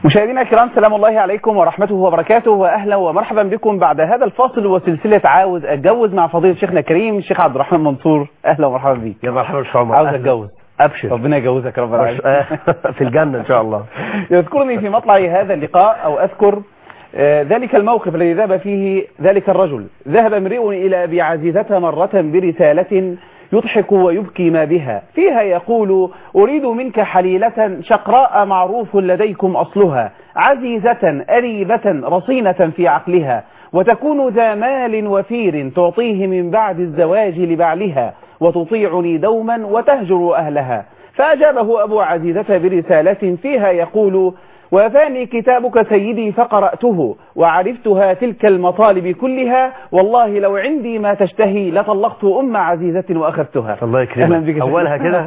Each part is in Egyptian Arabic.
مشاهدينا الكرام سلام الله عليكم ورحمته وبركاته واهلا ومرحبا بكم بعد هذا الفاصل وسلسله عاوز اتجوز مع فضيله شيخنا الكريم الشيخ عبد الرحمن منصور اهلا ومرحبا بيك يا مرحبا ان شاء الله عاوز اتجوز ابشر ربنا يجوزك يا رب العالمين في الجنه ان شاء الله يذكرني في مطلع هذا اللقاء او اذكر آه، ذلك الموقف الذي ذهب فيه ذلك الرجل ذهب امرئ الى ابي عزيزه مره برساله يضحك ويبكي ما بها فيها يقول أريد منك حليلة شقراء معروف لديكم أصلها عزيزة أريبة رصينة في عقلها وتكون ذا مال وفير تعطيه من بعد الزواج لبعلها وتطيعني دوما وتهجر أهلها فأجابه أبو عزيزة برسالة فيها يقول وافاني كتابك سيدي فقرأته وعرفتها تلك المطالب كلها والله لو عندي ما تشتهي لطلقت أم عزيزة وأخذتها الله أهلا بك يكرمك اولها كده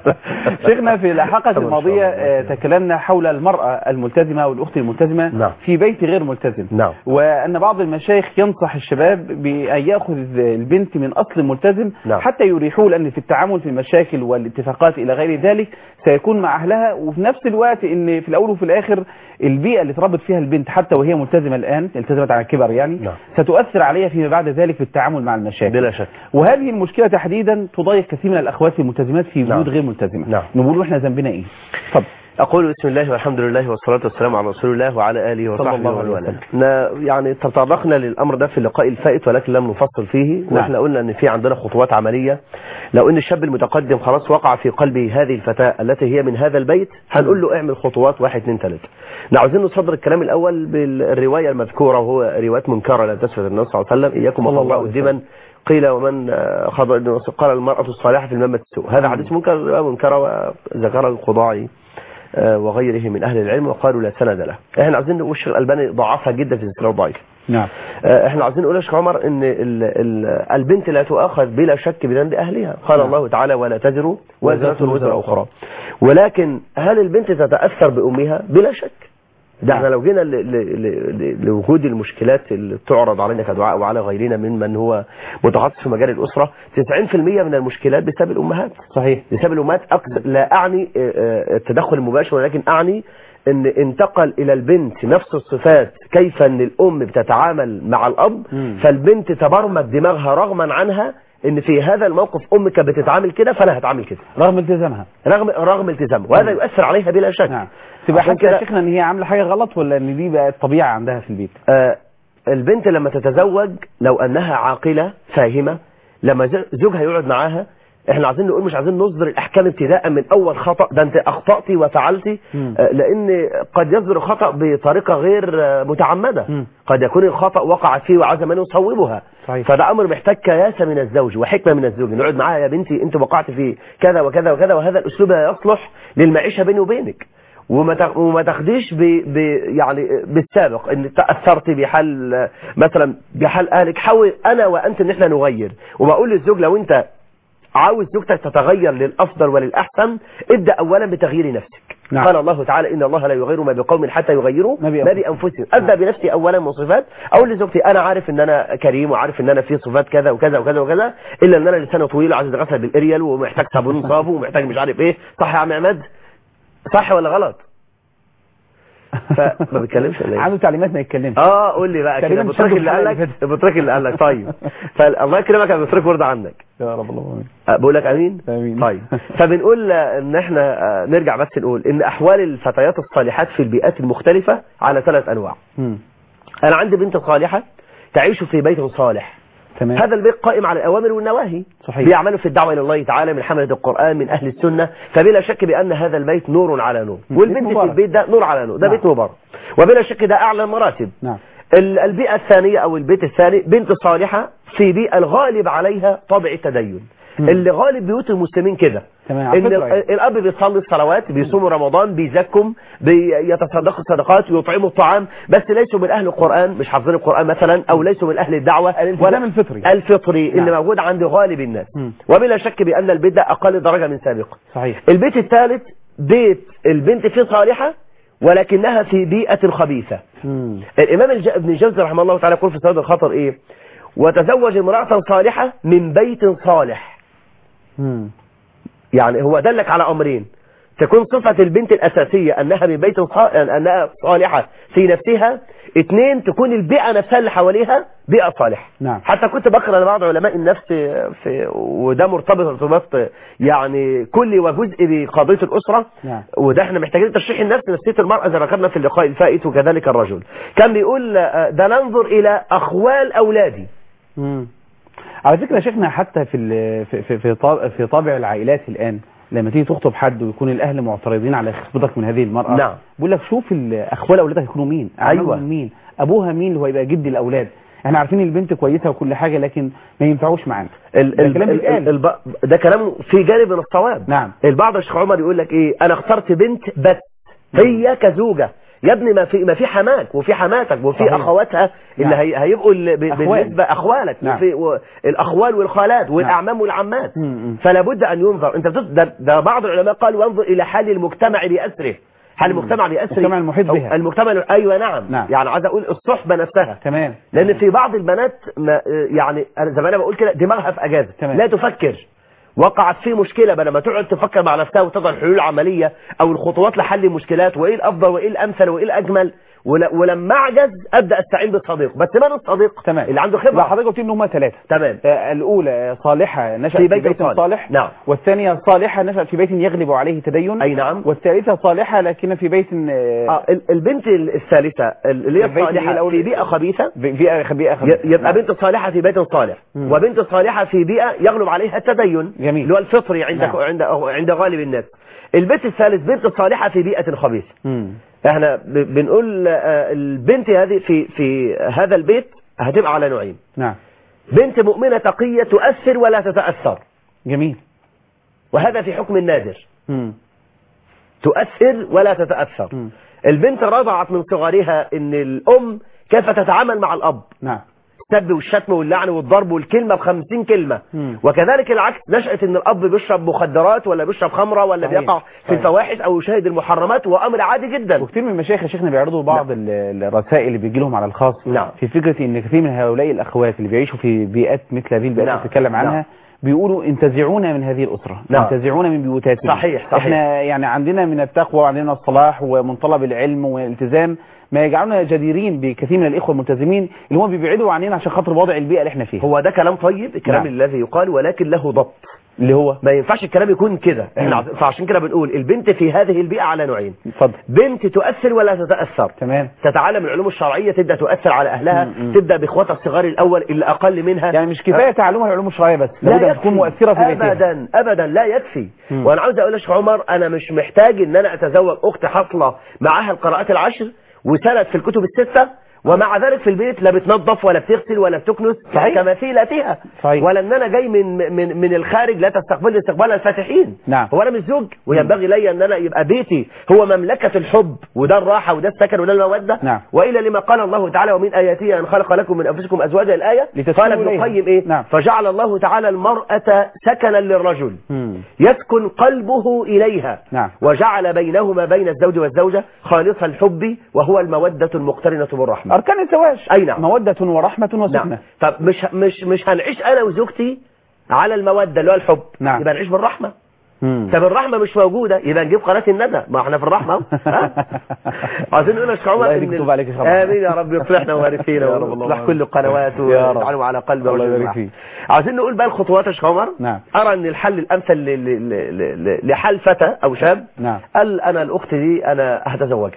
شيخنا في الحلقة ما شاء الماضية الله. آه، تكلمنا حول المرأة الملتزمة والأخت الملتزمة نعم. في بيت غير ملتزم نعم. وأن بعض المشايخ ينصح الشباب بأن يأخذ البنت من أصل ملتزم نعم. حتى يريحوا لأن في التعامل في المشاكل والاتفاقات إلى غير ذلك سيكون مع أهلها وفي نفس الوقت أن في الأول وفي الآخر البيئة اللي تربط فيها البنت حتى وهي ملتزمة الآن التزمت على الكبر يعني نعم. ستؤثر عليها فيما بعد ذلك في التعامل مع المشاكل بلا شك وهذه المشكلة تحديدا تضايق كثير من الأخوات الملتزمات في نعم. بيوت غير ملتزمة نعم. نقول احنا ذنبنا ايه طب اقول بسم الله والحمد لله والصلاه والسلام على رسول الله وعلى اله صلى وصحبه الله عليه ومن والاه وسلم. احنا يعني تطرقنا للامر ده في اللقاء الفائت ولكن لم نفصل فيه واحنا قلنا ان في عندنا خطوات عمليه لو ان الشاب المتقدم خلاص وقع في قلبه هذه الفتاه التي هي من هذا البيت هنقول له اعمل خطوات واحد اثنين ثلاثه احنا عاوزين نصدر الكلام الاول بالروايه المذكوره وهو روايه منكره لا تسفت النبي صلى الله عليه وسلم اياكم صلى الله وقضاء عليه الدمن قيل ومن آه، خضر قال المرأة الصالحة في المامة السوء هذا حديث منكر رواية منكرة وذكر القضاعي آه، وغيره من أهل العلم وقالوا لا سند له احنا عايزين نقول الشيخ الألباني ضعفها جدا في السلسلة الضعيفة نعم آه، احنا عايزين نقول يا شيخ عمر ان ال ال البنت لا تؤاخذ بلا شك بذنب اهلها قال نعم. الله تعالى ولا تزر وزرة وزرة وزر اخرى ولكن هل البنت تتاثر بامها بلا شك ده احنا لو جينا ل- ل- ل- ل- لوجود المشكلات اللي تعرض علينا كدعاء وعلى غيرنا ممن هو متخصص في مجال الاسره 90% من المشكلات بسبب الامهات صحيح بسبب الامهات أكثر لا اعني آه، آه، التدخل المباشر ولكن اعني ان انتقل الى البنت نفس الصفات كيف ان الام بتتعامل مع الاب مم. فالبنت تبرمج دماغها رغما عنها ان في هذا الموقف امك بتتعامل كده فانا هتعامل كده رغم التزامها رغم رغم التزامها وهذا مم. يؤثر عليها بلا شك نعم تبقى عشان حاسه يا كده- شيخنا ان هي عامله حاجه غلط ولا ان دي بقت طبيعه عندها في البيت آه، البنت لما تتزوج لو انها عاقله فاهمه لما ز- زوجها يقعد معاها احنا عايزين نقول مش عايزين نصدر الاحكام ابتداء من اول خطا ده انت اخطاتي وفعلتي مم. آه، لان قد يصدر الخطا بطريقه غير آه، متعمده مم. قد يكون الخطا وقعت فيه وعايز من يصوبها صحيح. فده امر محتاج كياسه من الزوج وحكمه من الزوج نقعد معاها يا بنتي انت وقعت في كذا وكذا وكذا وهذا الاسلوب لا يصلح للمعيشه بيني وبينك وما تاخ- وما تاخديش ب... ب... يعني بالسابق ان تاثرت بحال آه، مثلا بحال اهلك حاول انا وانت ان احنا نغير وبقول للزوج لو انت عاوز زوجتك تتغير للافضل وللاحسن ابدا اولا بتغيير نفسك نعم. قال الله تعالى ان الله لا يغير ما بقوم حتى يغيروا ما ما بأنفسهم. بانفسهم ابدا بنفسي اولا من صفات اقول لزوجتي انا عارف ان انا كريم وعارف ان انا في صفات كذا وكذا وكذا وكذا الا ان انا لساني طويل وعايز اتغسل بالاريال ومحتاج صابون صابو ومحتاج مش عارف ايه صح يا عم عماد صح ولا غلط فما بتكلمش ولا ايه عنده تعليمات ما يتكلمش اه قول لي بقى تقريباً كده ابو ترك شافوا اللي الحلقة قال اللي لك فاتت. ابو ترك اللي قال لك طيب فالله يكرمك يا ابو ترك ورد عنك يا رب اللهم أه، بقول لك امين آمين. طيب فبنقول آه، ان احنا آه، نرجع بس نقول ان احوال الفتيات الصالحات في البيئات المختلفه على ثلاث انواع امين انا عندي بنت صالحه تعيش في بيت صالح تمام هذا البيت قائم على الاوامر والنواهي صحيح. بيعملوا في الدعوه الى الله تعالى من حمله القران من اهل السنه فبلا شك بان هذا البيت نور على نور مم. والبنت بيت في مبارك. البيت ده نور على نور ده نعم. بيت مبارك وبلا شك ده اعلى المراتب نعم ال- البيئة الثانية أو البيت الثاني بنت صالحة في بيئة الغالب عليها طبع التدين مم. اللي غالب بيوت المسلمين كده تمام على ان فكرة يعني. ال- الاب بيصلي الصلوات بيصوموا رمضان بيزكم بيتصدقوا الصدقات ويطعموا الطعام بس ليسوا من اهل القران مش حافظين القران مثلا او ليسوا من اهل الدعوه الالتزام الفطري. الفطري اللي نعم. موجود عند غالب الناس مم. وبلا شك بان البيت ده اقل درجه من سابقه صحيح البيت الثالث بيت البنت فيه صالحه ولكنها في بيئه خبيثه مم. الإمام الج... ابن الجوزي رحمه الله تعالى يقول في سيد الخطر إيه وتزوج امرأة صالحة من بيت صالح مم. يعني هو دلك على أمرين تكون صفة البنت الأساسية أنها من بيت صا- أنها صالحة في نفسها اثنين تكون البيئة نفسها اللي حواليها بيئة صالحة نعم. حتى كنت بقرأ لبعض علماء النفس في وده مرتبط ارتباط يعني كلي وجزء بقضية الأسرة نعم. وده احنا محتاجين تشريح النفس نفسية المرأة زي ما ذكرنا في اللقاء الفائت وكذلك الرجل كان بيقول آه، ده ننظر إلى أخوال أولادي مم. على فكرة يا شيخنا حتى في ال- في في في طا- في طابع العائلات الآن لما تيجي تخطب حد ويكون الأهل معترضين على خطبتك من هذه المرأة نعم. بيقول لك شوف ال- أخوال أولادك يكونوا مين أعمامهم أيوة. مين أبوها مين اللي هو يبقى جد الأولاد احنا عارفين البنت كويسة وكل حاجة لكن ما ينفعوش معانا ال ده ال كلام ال بيتقال. ال الب- ده كلام في جانب من الصواب نعم. البعض الشيخ عمر يقول لك ايه انا اخترت بنت بس هي كزوجة يا ابني ما في ما في حماك وفي حماتك وفي صحيح. اخواتها اللي نعم. هي هيبقوا ال- ب- أخوال. بالنسبه اخوالك نعم. وفي و- الاخوال والخالات والاعمام والعمات مم، مم. فلا بد ان ينظر انت بتت- ده, ده بعض العلماء قال وانظر الى حال المجتمع باسره حال المجتمع باسره المجتمع المحيط أو بها. المجتمع ايوه نعم, نعم. يعني عايز اقول الصحبه نفسها تمام لان في بعض البنات ما يعني انا زي ما انا بقول كده دماغها في اجازه تمام. لا تفكر وقعت في مشكله بدل ما تقعد تفكر مع نفسها وتضع الحلول العمليه او الخطوات لحل المشكلات وايه الافضل وايه الامثل وايه الاجمل ول- ولما اعجز ابدا استعين بالصديق بس من الصديق تمام اللي عنده لا خبره حضرتك قلت ان هم ثلاثة تمام آه، الأولى صالحة نشأت في في بيت بيت, صالح. صالح نعم. والثانية صالحة نشأت في بيت يغلب عليه تدين اي نعم والثالثة صالحة لكن في بيت آه، آه ال- البنت الثالثه اللي هي البيت اللي هي الصالحه الأول- في بيئه خبيثه في بيئة بيئة ي- خبيثة. يبقى بنت صالحة في بيت صالح مم. وبنت صالحة في بيئة يغلب عليها التدين جميل. اللي هو الفطري عند نعم. عند عند غالب الناس البيت الثالث بنت صالحة في بيئة خبيثة مم. احنا ب- بنقول آه، البنت هذه في في هذا البيت هتبقى على نوعين نعم بنت مؤمنة تقية تؤثر ولا تتأثر جميل وهذا في حكم النادر مم. تؤثر ولا تتأثر مم. البنت رضعت من صغرها ان الام كيف تتعامل مع الاب نعم السب والشتم واللعن والضرب والكلمة بخمسين كلمة مم. وكذلك العكس نشأت ان الاب بيشرب مخدرات ولا بيشرب خمرة ولا صحيح. بيقع في صحيح. الفواحش او يشاهد المحرمات وامر عادي جدا وكثير من المشايخ يا شيخنا بيعرضوا بعض ال- الرسائل اللي بيجي لهم على الخاص نعم. في فكرة ان كثير من هؤلاء الاخوات اللي بيعيشوا في بيئات مثل هذه البيئات نعم. اللي بتتكلم عنها نعم. بيقولوا انتزعونا من هذه الأسرة نعم. انتزعونا من بيوتاتنا صحيح، صحيح. احنا يعني عندنا من التقوى وعندنا الصلاح ومن طلب العلم والالتزام ما يجعلنا جديرين بكثير من الإخوة الملتزمين اللي هم بيبعدوا عننا عشان خاطر وضع البيئة اللي احنا فيها هو ده كلام طيب الكلام نعم. الذي يقال ولكن له ضبط اللي هو ما ينفعش الكلام يكون كده احنا نعم. عز- فعشان كده بنقول البنت في هذه البيئة على نوعين اتفضل بنت تؤثر ولا تتأثر تمام تتعلم العلوم الشرعية تبدأ تؤثر على أهلها م- م. تبدأ بإخواتها الصغار الأول اللي أقل منها يعني مش كفاية تعلمها العلوم الشرعية بس لا لابد أن يكفي تكون مؤثرة في بيتها ابدا ابدا لا يكفي مم. وانا عاوز اقول لك يا عمر انا مش محتاج ان انا اتزوج اخت حاصله معاها القراءات العشر وسند في الكتب السته ومع ذلك في البيت لا بتنظف ولا بتغسل ولا بتكنس صحيح. كمثيلتها صحيح. ولا ان انا جاي من من من الخارج لا تستقبلني استقبال الفاتحين نعم. هو انا مش زوج وينبغي لي ان انا يبقى بيتي هو مملكه الحب وده الراحه وده السكن وده الموده نعم. والا لما قال الله تعالى ومن اياته ان خلق لكم من انفسكم ازواجا الايه لتسكنوا قال ابن إليها. القيم ايه نعم. فجعل الله تعالى المراه سكنا للرجل مم. يسكن قلبه إليها نعم. وجعل بينهما بين الزوج والزوجة خالص الحب وهو المودة المقترنة بالرحمة أركان الزواج أي نعم. مودة ورحمة وسكنة نعم طب مش مش مش هنعيش أنا وزوجتي على المودة اللي هو الحب نعم. يبقى نعيش بالرحمة مم. طب الرحمة مش موجودة يبقى نجيب قناة الندى ما احنا في الرحمة أهو. ها؟ عايزين نقول يا شيخ عمر الله إن- يكتب عليك يا شيخ عمر. آمين يا رب يصلحنا ويبارك فينا يا رب اللهم ويصلح آمين. كل القنوات يا رب. ويجعله على قلب الله رجل يبارك واحد. فيك. عايزين نقول بقى الخطوات يا شيخ عمر نعم. أرى أن الحل الأمثل ل- ل- ل- ل- لحال فتى أو شاب نعم قال أنا الأخت دي أنا هتزوجها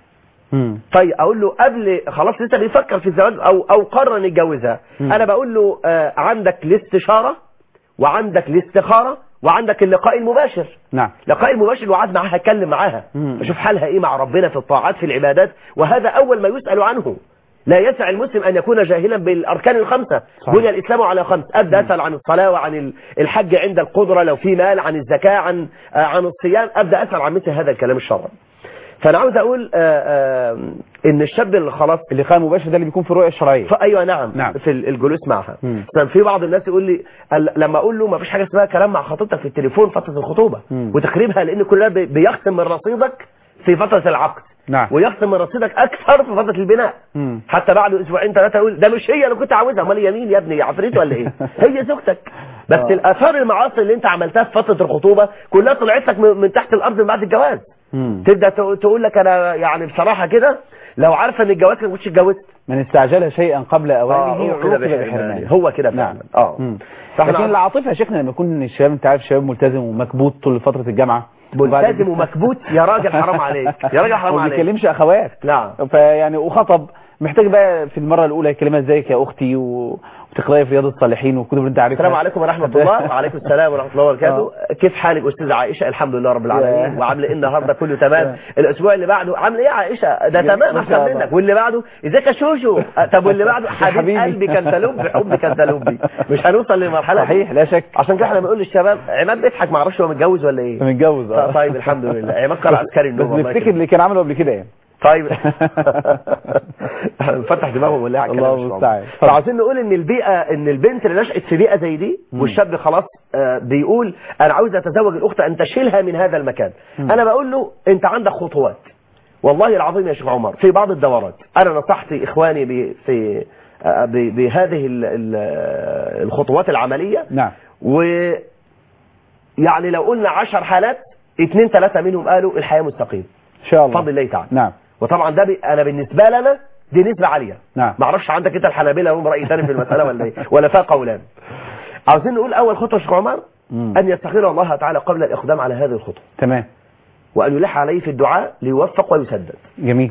مم. طيب أقول له قبل خلاص لسه بيفكر في الزواج أو أو قرر إن يتجوزها مم. أنا بقول له آه عندك الاستشارة وعندك الاستخارة وعندك اللقاء المباشر نعم لقاء المباشر وقعد معاها اتكلم معاها مم. اشوف حالها ايه مع ربنا في الطاعات في العبادات وهذا اول ما يسأل عنه لا يسع المسلم ان يكون جاهلا بالاركان الخمسه صحيح. بني الاسلام على خمس ابدا اسال عن الصلاه وعن ال- الحج عند القدره لو في مال عن الزكاه عن آه، عن الصيام ابدا اسال عن مثل هذا الكلام الشرعي فانا عاوز اقول آه، آه، ان الشاب اللي خلاص اللقاء المباشر ده اللي بيكون في الرؤية الشرعية فايوه نعم, نعم. في ال- الجلوس معها مم. كان في بعض الناس يقول لي ال- لما اقول له ما فيش حاجه اسمها كلام مع خطيبتك في التليفون فتره الخطوبه مم. وتقريبها لان كل ده بي- بيختم من رصيدك في فتره العقد نعم. ويخصم من رصيدك اكثر في فتره البناء مم. حتى بعد اسبوعين ثلاثه يقول ده مش هي اللي كنت عاوزها امال هي مين يا ابني عفريت ولا ايه هي زوجتك بس آه. الاثار المعاصي اللي انت عملتها في فتره الخطوبه كلها طلعت لك من من تحت الارض من بعد الجواز مم. تبدا تق- تقول لك انا يعني بصراحه كده لو عارفه ان الجواز ما كنتش اتجوزت من استعجل شيئا قبل اوانه هو كده عوقب بحرمانه. بحرمانه هو كده نعم فعلا. اه مم. فاحنا لكن العاطفه يا شيخنا لما يكون الشباب انت عارف شباب ملتزم ومكبوت طول فتره الجامعه وبعد ملتزم كده- ومكبوت يا راجل حرام عليك يا راجل حرام وما عليك بيكلمش اخوات نعم فيعني وخطب محتاج بقى في المره الاولى يكلمها ازيك يا اختي و... وتقراي في رياض الصالحين والكتب اللي انت عارفها السلام عليكم ورحمة الله وعليكم السلام ورحمة الله وبركاته كيف حالك أستاذة عائشة الحمد لله رب العالمين يا. وعاملة إيه النهاردة كله تمام يا. الأسبوع اللي بعده عاملة إيه يا عائشة ده يا- تمام ما شاء أحسن الله. منك واللي بعده إزيك يا شوشو أه، طب واللي بعده حبيب حبيبي. قلبي كان تلبي حبي كان تلبي مش هنوصل للمرحلة دي. صحيح لا شك عشان كده احنا بنقول للشباب عماد بيضحك ما اعرفش هو متجوز ولا ايه متجوز اه طيب الحمد لله عماد قال عسكري بس النوم الله بيفتكر يكرمك. اللي كان عمله قبل كده يعني طيب فتح دماغه ولا على الله الكلام المستعان. فعاوزين نقول ان البيئه ان البنت اللي نشأت في بيئه زي دي والشاب خلاص آه، بيقول انا عاوز اتزوج الاخت ان تشيلها من هذا المكان انا بقول له انت عندك خطوات والله العظيم يا شيخ عمر في بعض الدورات انا نصحت اخواني ب- في آه، ب- بهذه ال- ال- الخطوات العمليه نعم و يعني لو قلنا عشر حالات اثنين ثلاثه منهم قالوا الحياه مستقيم ان شاء الله بفضل الله تعالى نعم وطبعا ده بي... انا بالنسبه لنا دي نسبه عاليه نعم. ما اعرفش عندك انت الحنابلة لهم راي ثاني في المساله ولا ايه ولا فيها قولان عاوزين نقول اول خطوه يا شيخ عمر مم. ان يستخير الله تعالى قبل الاقدام على هذه الخطوه تمام وان يلح عليه في الدعاء ليوفق ويسدد جميل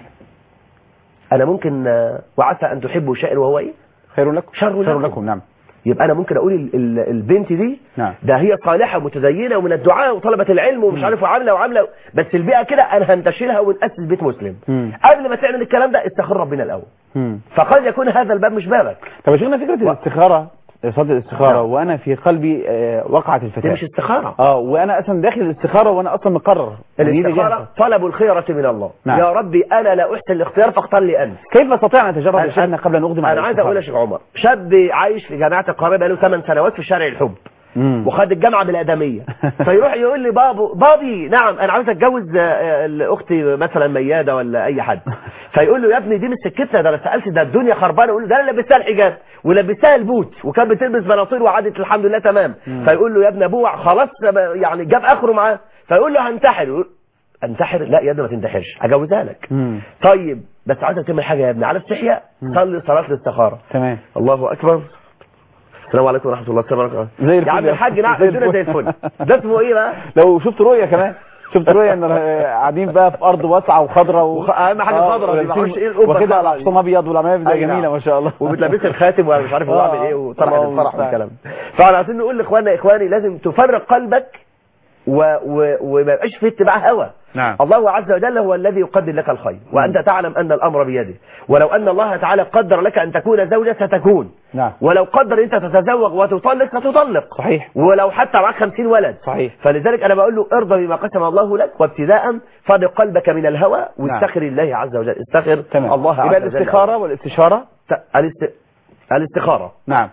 انا ممكن آه، وعسى ان تحبوا شيئا وهو ايه خير لكم شر خير لكم. لكم نعم يبقى انا ممكن اقول ال- ال- البنت دي نعم. ده هي صالحه ومتدينه ومن الدعاء وطلبه العلم ومش عارف وعامله وعامله بس البيئه كده انا هنتشلها ونأسس بيت مسلم مم. قبل ما تعمل الكلام ده استخير ربنا الاول مم. فقد يكون هذا الباب مش بابك طب يا شيخنا فكره الاستخاره صلاه الاستخاره نعم. وانا في قلبي آه، وقعت دي الفتاه مش استخاره اه وانا اصلا داخل الاستخاره وانا اصلا مقرر ودي اللي الاستخاره جاهزة. طلب الخيرة من الله نعم. يا ربي انا لا احسن الاختيار فاختار لي انت كيف استطيع ان اتجرب يا أنا- شيخنا قبل ان اقدم على انا عايز اقول يا الاستخارة؟ شيخ عمر شاب عايش في جامعه القاهره بقاله 8 سنوات في شارع الحب مم. وخد الجامعه بالادميه فيروح يقول لي بابو بابي نعم انا عاوز اتجوز آه، آه، اختي مثلا مياده ولا اي حد فيقول له يا ابني دي مش سكتنا ده انا سالت ده الدنيا خربانه يقول له ده انا لبستها الحجاب ولبستها البوت وكانت بتلبس بناطيل وعادت الحمد لله تمام فيقول له يا ابني ابوه خلاص يعني جاب اخره معاه فيقول له هنتحر يقول انتحر لا يا ابني ما تنتحرش هجوزها لك مم. طيب بس عايزك تعمل حاجه يا ابني عارف تحيا صلي صلاه الاستخاره تمام الله اكبر السلام عليكم ورحمه الله وبركاته زي الفل يا عم يا الحاج أخي. نعم زي الدنيا زي الفل. الفل ده اسمه ايه بقى لو شفت رؤيه كمان شفت رؤيه ان آه، قاعدين بقى في ارض واسعه وخضراء و... وخ- أهم حاجة آه، خضرا دي، ولابسين- معرفش إيه القبة وكده على الخضرا دي. حصان ابيض والعمامه ده أي جميله نعم. ما شاء الله وبتلبس الخاتم وانا مش عارف هو آه، عامل ايه وطرحه الله الفرح المستعان. والكلام فاحنا عايزين نقول لاخواننا اخواني لازم تفرق قلبك و... و... وما يبقاش في اتباع هوى نعم. الله عز وجل هو الذي يقدر لك الخير وانت تعلم ان الامر بيده ولو ان الله تعالى قدر لك ان تكون زوجة ستكون نعم ولو قدر انت تتزوج وتطلق ستطلق صحيح ولو حتى معاك 50 ولد صحيح فلذلك انا بقول له ارضى بما قسم الله لك وابتداء فرق قلبك من الهوى واستخر الله عز وجل استخر تمام الله عز يبقى وجل الاستخاره والاستشاره ت- الاست... الاستخارة نعم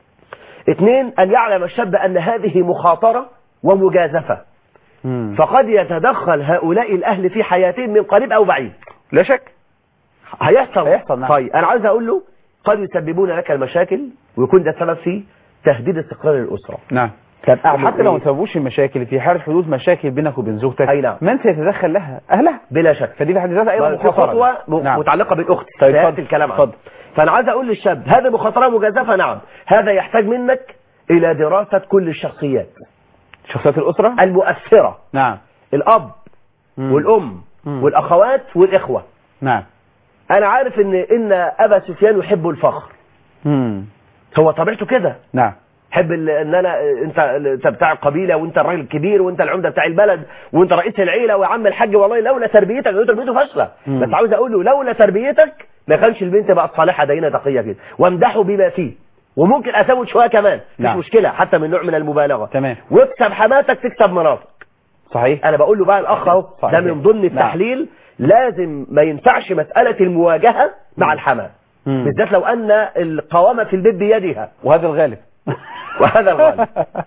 اثنين ان يعلم الشاب ان هذه مخاطرة ومجازفة مم. فقد يتدخل هؤلاء الاهل في حياتهم من قريب او بعيد لا شك هيحصل هيحصل، نعم. طيب انا عايز اقول له قد يسببون لك المشاكل ويكون ده سبب في تهديد استقرار الاسره نعم طب اعمل حتى لو ما إيه؟ سببوش المشاكل في حال حدوث مشاكل بينك وبين زوجتك أي نعم. من سيتدخل لها اهلها بلا شك فدي في حد ذاتها ايضا في مخاطره خطوه م- نعم. متعلقه بالاخت طيب، سيأتي اتفضل. الكلام عنها اتفضل. فانا عايز اقول للشاب هذه مخاطره مجازفه نعم هذا يحتاج منك الى دراسه كل الشخصيات شخصيات الاسره المؤثره نعم الاب مم. والام مم. والاخوات والاخوه نعم انا عارف ان ان ابا سفيان يحب الفخر مم. هو طبيعته كده نعم حب ال- ان انا انت انت بتاع القبيله وانت الراجل الكبير وانت العمده بتاع البلد وانت رئيس العيله ويا عم الحاج والله لولا تربيتك لو تربيته فاشله مم. بس عاوز اقول له لولا تربيتك ما كانش البنت بقت صالحه دينه تقيه كده وامدحه بما فيه وممكن ازود شويه كمان مش نعم. مشكله حتى من نوع من المبالغه تمام واكسب حماتك تكسب مراتك صحيح انا بقول له بقى الاخ اهو صحيح. ده من ضمن نعم. التحليل لازم ما ينفعش مساله المواجهه مع الحماه مم. بالذات لو ان القوامه في البيت بيدها وهذا الغالب وهذا الغالب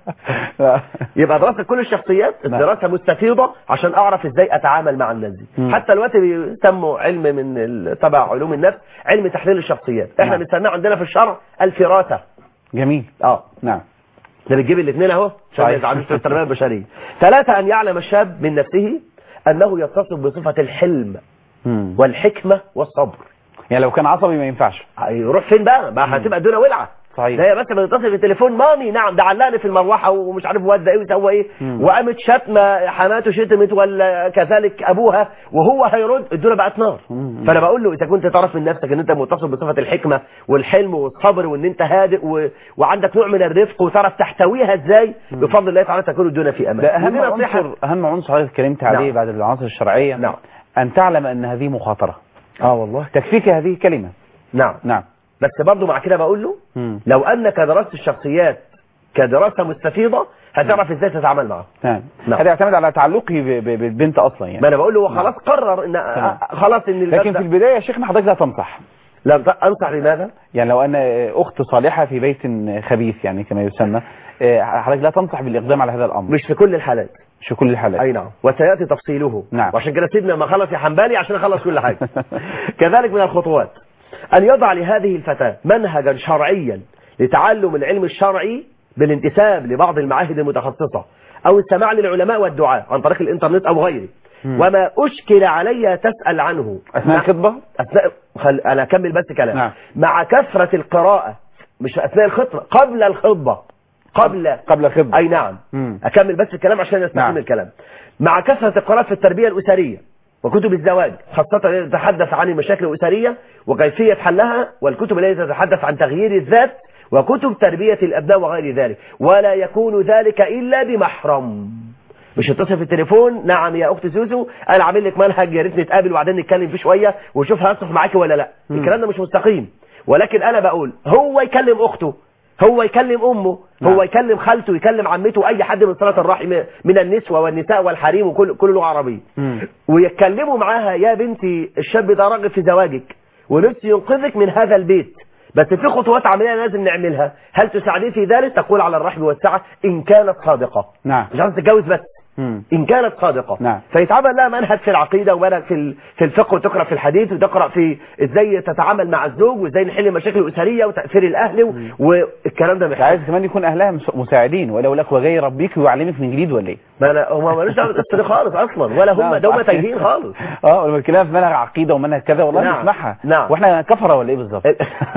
يبقى دراسة كل الشخصيات نعم. الدراسة مستفيضة عشان أعرف إزاي أتعامل مع الناس دي مم. حتى الوقت بيسموا علم من ال- تبع علوم النفس علم تحليل الشخصيات احنا نعم. بنسميه عندنا في الشرع الفراسة جميل اه نعم ده بتجيب الاثنين اهو عشان ما صحيح. يزعلوش في التربيه البشريه ثلاثة أن يعلم الشاب من نفسه أنه يتصف بصفة الحلم مم. والحكمة والصبر يعني لو كان عصبي ما ينفعش هيروح فين بقى ما هتبقى الدنيا ولعة صحيح. ده هي بس بتتصل في التليفون مامي نعم ده علقني في المروحه ومش عارف ودى ايه وسوى ايه مم. وقامت شتمه حماته شتمت ولا كذلك ابوها وهو هيرد الدنيا بقت نار مم. فانا بقول له اذا كنت تعرف من نفسك ان انت متصف بصفه الحكمه والحلم والصبر وان انت هادئ و... وعندك نوع من الرفق وتعرف تحتويها ازاي بفضل الله تعالى تكون الدنيا في امان ده اهم ودي نصيحة. عنصر اهم عنصر حضرتك اتكلمت عليه نعم. بعد العناصر الشرعيه نعم. ان تعلم ان هذه مخاطره اه والله تكفيك هذه الكلمه نعم نعم بس برضه مع كده بقول له مم. لو انك درست الشخصيات كدراسه مستفيضه هتعرف ازاي تتعامل معاها نعم نعم. هذا يعتمد على تعلقه ب- ب- بالبنت اصلا يعني ما انا بقول له هو خلاص قرر ان تمام. خلاص ان الباب لكن ده- في البدايه يا شيخنا حضرتك لا تنصح لا ت- انصح بماذا؟ يعني لو ان اخت صالحه في بيت خبيث يعني كما يسمى آه، حضرتك لا تنصح بالاقدام على هذا الامر مش في كل الحالات مش في كل الحالات اي نعم وسياتي تفصيله نعم. وعشان كده سيبنا ما خلص يا حنبالي عشان اخلص كل حاجه كذلك من الخطوات ان يضع لهذه الفتاه منهجا شرعيا لتعلم العلم الشرعي بالانتساب لبعض المعاهد المتخصصه او السماع للعلماء والدعاء عن طريق الانترنت او غيره مم. وما اشكل علي تسال عنه اثناء الخطبه أثناء خل... أنا أكمل بس كلام نعم. مع كثرة القراءة مش أثناء الخطبة قبل الخطبة قبل قبل الخطبه أي نعم مم. أكمل بس الكلام عشان نستكمل نعم. الكلام مع كثرة القراءة في التربية الأسرية وكتب الزواج خاصة التي تتحدث عن المشاكل الأسرية وكيفية حلها والكتب التي تتحدث عن تغيير الذات وكتب تربية الأبناء وغير ذلك ولا يكون ذلك إلا بمحرم مش اتصل في التليفون نعم يا اخت سوسو انا عامل لك منهج يا ريت نتقابل وبعدين نتكلم فيه شويه وشوف هصف معاكي ولا لا مم. الكلام ده مش مستقيم ولكن انا بقول هو يكلم اخته هو يكلم امه نعم. هو يكلم خالته يكلم عمته اي حد من صلاه الرحم من النسوه والنساء والحريم وكل كل لغه عربيه مم. ويتكلموا معاها يا بنتي الشاب ده راغب في زواجك ونفسه ينقذك من هذا البيت بس في خطوات عمليه لازم نعملها هل تساعديه في ذلك تقول على الرحب والسعه ان كانت صادقه نعم مش عايز تتجوز بس مم. إن كانت صادقة نعم. فيتعمل لها منهج في العقيدة ومنهج في ال- في الفقه وتقرأ في الحديث وتقرأ في إزاي تتعامل مع الزوج وإزاي نحل المشاكل الأسرية وتأثير الأهل و- والكلام ده انت محتاج عايز كمان يكون اهلها مس- مساعدين ولو لك وجاي يربيك ويعلمك من جديد ولا ايه ما أنا هم مالوش دعوة بالقصة دي خالص أصلا ولا هم نعم، ده هم صحيح. تايهين خالص اه ولما الكلام في منهج عقيده ومنهج كذا والله نعم. نسمعها نعم. واحنا كفره ولا ايه بالظبط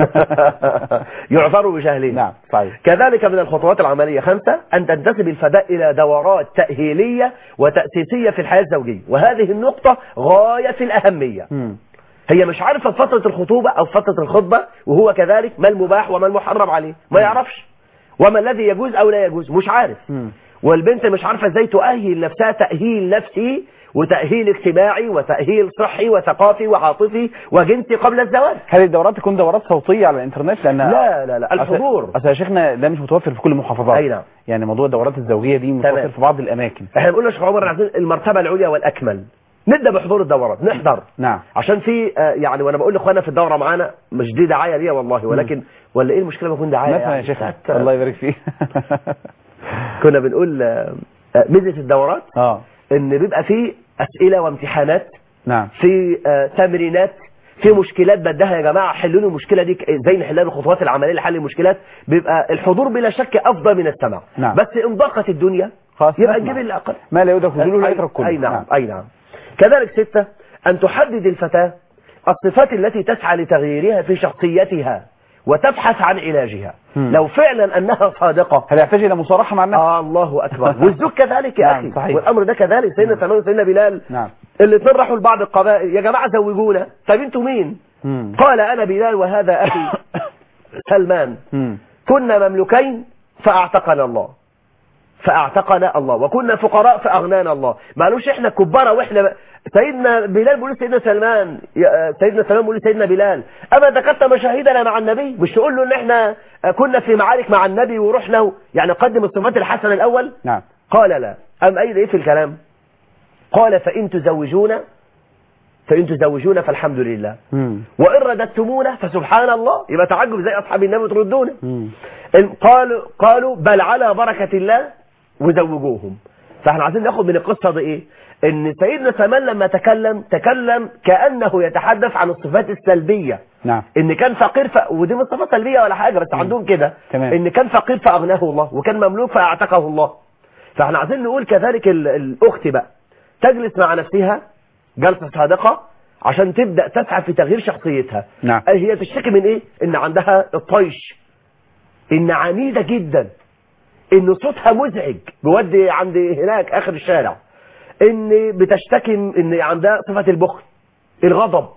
يعذروا بجهلهم نعم صحيح كذلك من الخطوات العملية خمسة أن تنتسب الفداء إلى دورات تأهيلية وتأسيسية في الحياة الزوجية وهذه النقطة غاية في الأهمية مم. هي مش عارفة في فترة الخطوبة أو في فترة الخطبة وهو كذلك ما المباح وما المحرم عليه ما يعرفش وما الذي يجوز أو لا يجوز مش عارف مم. والبنت مش عارفة ازاي تؤهل نفسها تأهيل نفسي وتأهيل اجتماعي وتأهيل صحي وثقافي وعاطفي وجنسي قبل الزواج هل الدورات تكون دورات صوتيه على الانترنت لان لا لا لا الحضور اصل يا شيخنا ده مش متوفر في كل المحافظات أي نعم. يعني موضوع الدورات الزوجيه دي متوفر تمام. في بعض الاماكن احنا بنقول لشيخ عمر عايزين المرتبة العليا والأكمل نبدأ بحضور الدورات نحضر نعم عشان في آه، يعني وانا بقول لاخواننا في الدوره معانا مش دي دعايه ليا والله ولكن ولا ايه المشكله ما يكون دعايه مثلا يا يعني شيخنا ساعات، الله يبارك فيه كنا بنقول آه، آه، ميزه الدورات اه ان بيبقى في اسئله وامتحانات نعم في آه، تمرينات في مشكلات بدها يا جماعه حلوا لي المشكله دي ك- ازاي نحلها بالخطوات العمليه لحل المشكلات بيبقى الحضور بلا شك افضل من السمع نعم. بس ان ضاقت الدنيا خلاص يبقى نسمع. نجيب الاقل ما لا يدرك وجوده لا أي- يترك كله أي نعم أي نعم كذلك ستة أن تحدد الفتاة الصفات التي تسعى لتغييرها في شخصيتها وتبحث عن علاجها مم. لو فعلا أنها صادقة هل يحتاج الى مصارحه مع النفس آه الله أكبر والزوج كذلك يا نعم، أخي صحيح. والأمر ده كذلك سيدنا سلمان وسيدنا بلال نعم الاثنين راحوا لبعض القبائل يا جماعة زوجونا طب انتوا مين مم. قال أنا بلال وهذا أخي سلمان مم. كنا مملوكين فأعتقنا الله فأعتقنا الله وكنا فقراء فأغنانا الله ما قالوش احنا كبارة واحنا سيدنا بلال بيقول سيدنا سلمان يا- سيدنا سلمان بيقول سيدنا بلال أما ذكرت مشاهدنا مع النبي مش تقول له ان احنا كنا في معارك مع النبي ورحنا و- يعني قدم الصفات الحسنة الأول نعم قال لا أم أي ايه في الكلام قال فإن تزوجون فإن تزوجون فالحمد لله مم. وإن رددتمونا فسبحان الله يبقى تعجب زي أصحاب النبي تردونه مم. إن قالوا قالوا بل على بركة الله وزوجوهم فاحنا عايزين ناخد من القصة دي ايه ان سيدنا سلمان لما تكلم تكلم كأنه يتحدث عن الصفات السلبية نعم ان كان فقير ف... ودي مش صفة سلبية ولا حاجة بس عندهم كده تمام. ان كان فقير فأغناه الله وكان مملوك فأعتقه الله فاحنا عايزين نقول كذلك ال... الأخت بقى تجلس مع نفسها جلسة صادقة عشان تبدأ تسعى في تغيير شخصيتها نعم. هي تشتكي من ايه ان عندها الطيش ان عنيدة جدا ان صوتها مزعج بودي عند هناك اخر الشارع ان بتشتكي ان عندها صفة البخل الغضب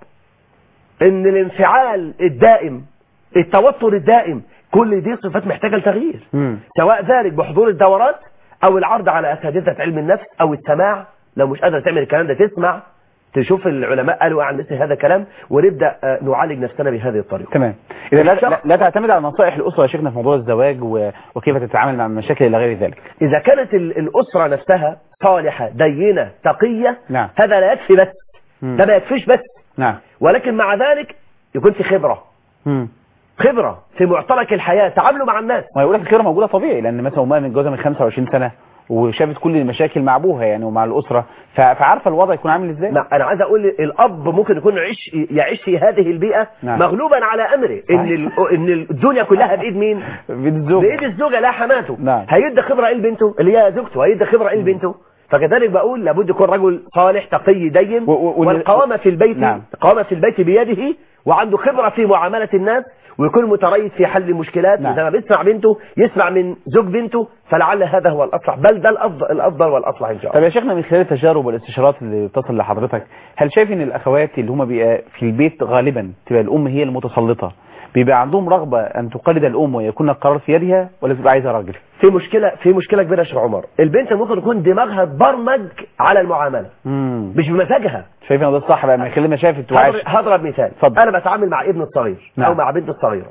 ان الانفعال الدائم التوتر الدائم كل دي صفات محتاجة لتغيير مم. سواء ذلك بحضور الدورات او العرض على اساتذة علم النفس او السماع لو مش قادرة تعمل الكلام ده تسمع تشوف العلماء قالوا عن مثل هذا الكلام ونبدأ آه، نعالج نفسنا بهذه الطريقة تمام إذا لا, الشخص- لا, لا تعتمد على نصائح الأسرة يا شيخنا في موضوع الزواج و... وكيف تتعامل مع المشاكل إلى غير ذلك إذا كانت ال- الأسرة نفسها صالحة دينة تقية نعم. هذا لا يكفي بس مم. ده ما يكفيش بس نعم ولكن مع ذلك يكون في خبرة مم. خبرة في معترك الحياة تعاملوا مع الناس ما يقول لك الخير موجودة طبيعي لأن مثلا أمها متجوزة من 25 سنة وشافت كل المشاكل مع أبوها يعني ومع الأسرة ف... فعارفة الوضع يكون عامل إزاي لا أنا عايز أقول الأب ممكن يكون يعيش يعيش في هذه البيئة نعم. مغلوبا على أمره إن ال- إن الدنيا كلها بإيد مين؟ بيد الزوج بإيد الزوجة لا حماته نعم. هيدي خبرة إيه لبنته اللي هي زوجته هيدي خبرة إيه لبنته فكذلك بقول لابد يكون رجل صالح تقي دين و- و- وال- والقوامة في البيت نعم. القوامة في البيت بيده وعنده خبرة في معاملة الناس ويكون متريث في حل المشكلات نعم. وإذا ما بيسمع بنته يسمع من زوج بنته فلعل هذا هو الأصلح بل ده الأفضل, الأفضل والأصلح إن شاء طب الله يا شيخنا من خلال التجارب والاستشارات اللي بتصل لحضرتك هل شايف ان الاخوات اللي هم بيبقى في البيت غالبا تبقى الام هي المتسلطه بيبقى عندهم رغبه ان تقلد الام ويكون القرار في يدها ولا بتبقى عايزه راجل في مشكلة في مشكلة كبيرة يا شيخ عمر البنت ممكن يكون دماغها تبرمج على المعاملة امم مش بمزاجها شايف ان ده الصح بقى من خلال ما شافت وعاش هضرب- هضرب مثال اتفضل. انا بتعامل مع ابن الصغير نعم. او مع بنت الصغيره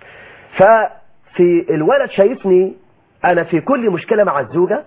ففي الولد شايفني انا في كل مشكله مع الزوجه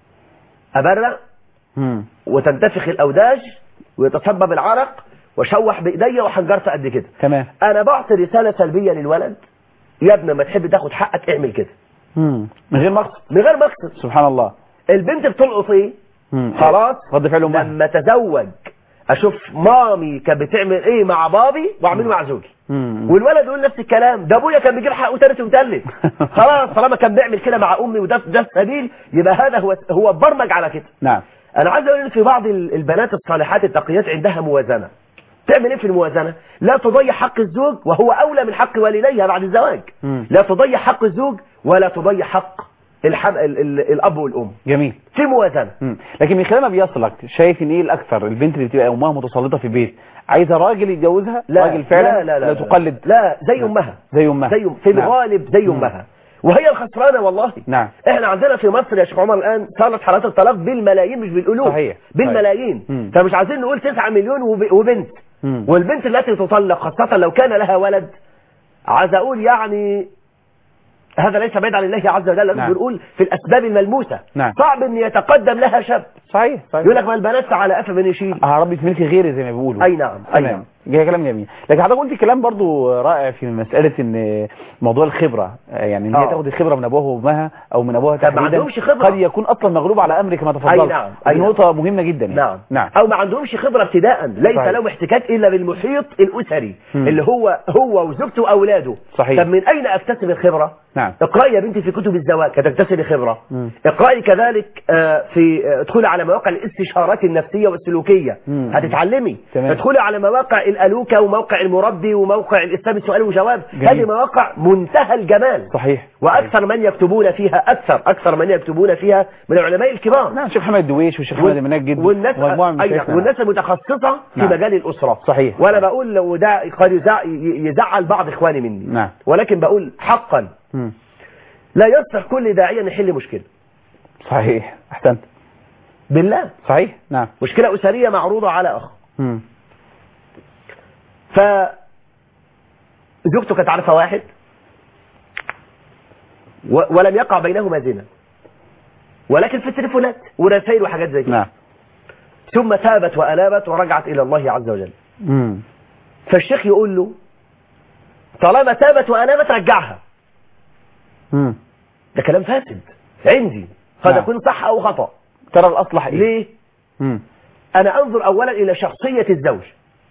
ابرق امم وتنتفخ الاوداج ويتصبب العرق واشوح بايديا وحنجرت قد كده تمام انا بعطي رساله سلبيه للولد يا ابني ما تحب تاخد حقك اعمل كده امم من غير مقصد من غير مقصد سبحان الله البنت بتلقط ايه مم. خلاص رد فعل امها لما تزوج اشوف مامي كانت بتعمل ايه مع بابي واعمله مع زوجي مم. والولد يقول نفس الكلام ده ابويا كان بيجيب حقه تالت ومتلت خلاص طالما كان بيعمل كده مع امي وده ده السبيل يبقى هذا هو هو برمج على كده نعم انا عايز اقول ان في بعض ال- البنات الصالحات التقيات عندها موازنه تعمل ايه في الموازنه لا تضيع حق الزوج وهو اولى من حق والديها بعد الزواج مم. لا تضيع حق الزوج ولا تضيع حق الحم... ال... ال... الاب والام جميل في موازنه مم. لكن من خلال ما بيصلك شايف ان ايه الاكثر البنت اللي بتبقى امها متسلطه في البيت عايزه راجل يتجوزها لا راجل فعلا لا لا, لا, لا تقلد لا زي امها زي امها زي في نعم. الغالب زي امها وهي الخسرانه والله نعم احنا عندنا في مصر يا شيخ عمر الان صارت حالات الطلاق بالملايين مش بالالوف صحيح. بالملايين مم. فمش عايزين نقول 9 مليون وب- وبنت مم. والبنت التي تطلق خاصه لو كان لها ولد عايز اقول يعني هذا ليس بعيد عن الله عز وجل نعم. نعم. بنقول في الاسباب الملموسه نعم. صعب ان يتقدم لها شاب صحيح صحيح يقول لك ما البنات على قفا من يشيل هربت ملك غيري زي ما بيقولوا اي نعم اي تمام نعم جاي كلام جميل لكن حضرتك قلت كلام برضو رائع في مسألة ان موضوع الخبرة يعني ان هي آه. تاخد الخبرة من ابوها وامها او من ابوها طب ما تحديدا عندهمش خبرة. قد يكون اصلا مغلوب على امر كما تفضلت أي نعم، أي دي نعم. نقطة مهمة جدا يعني. نعم نعم او ما عندهمش خبره ابتداء ليس صحيح. لهم احتكاك الا بالمحيط الاسري مم. اللي هو هو وزوجته واولاده صحيح. طب من اين اكتسب الخبره نعم اقراي يا بنتي في كتب الزواج هتكتسبي خبره مم. اقراي كذلك آه، في آه، ادخلي على مواقع الاستشارات النفسيه والسلوكيه مم. هتتعلمي تمام. ادخلي على مواقع الالوكه وموقع المربي وموقع الاسلام السؤال وجواب جميل. هذه مواقع منتهى الجمال صحيح واكثر من يكتبون فيها اكثر اكثر من يكتبون فيها من العلماء الكبار نعم الشيخ محمد الدويش والشيخ محمد المنجد والناس ومجموعة من أي نعم. مشايخنا. والناس المتخصصة في نعم. مجال الأسرة صحيح. وأنا بقول لو ده قد يزع- يزعل بعض إخواني مني نعم. ولكن بقول حقا مم. لا يصلح كل داعية يحل مشكلة صحيح احسنت بالله صحيح نعم مشكلة أسرية معروضة على أخ مم. ف زوجته كانت عارفة واحد و... ولم يقع بينهما زنا ولكن في التليفونات ورسائل وحاجات زي كده نعم ثم تابت وانابت ورجعت الى الله عز وجل مم. فالشيخ يقول له طالما تابت وانابت رجعها مم. ده كلام فاسد عندي قد نعم. يكون صح او خطا ترى الأصلح إيه ليه مم. انا انظر اولا الى شخصيه الزوج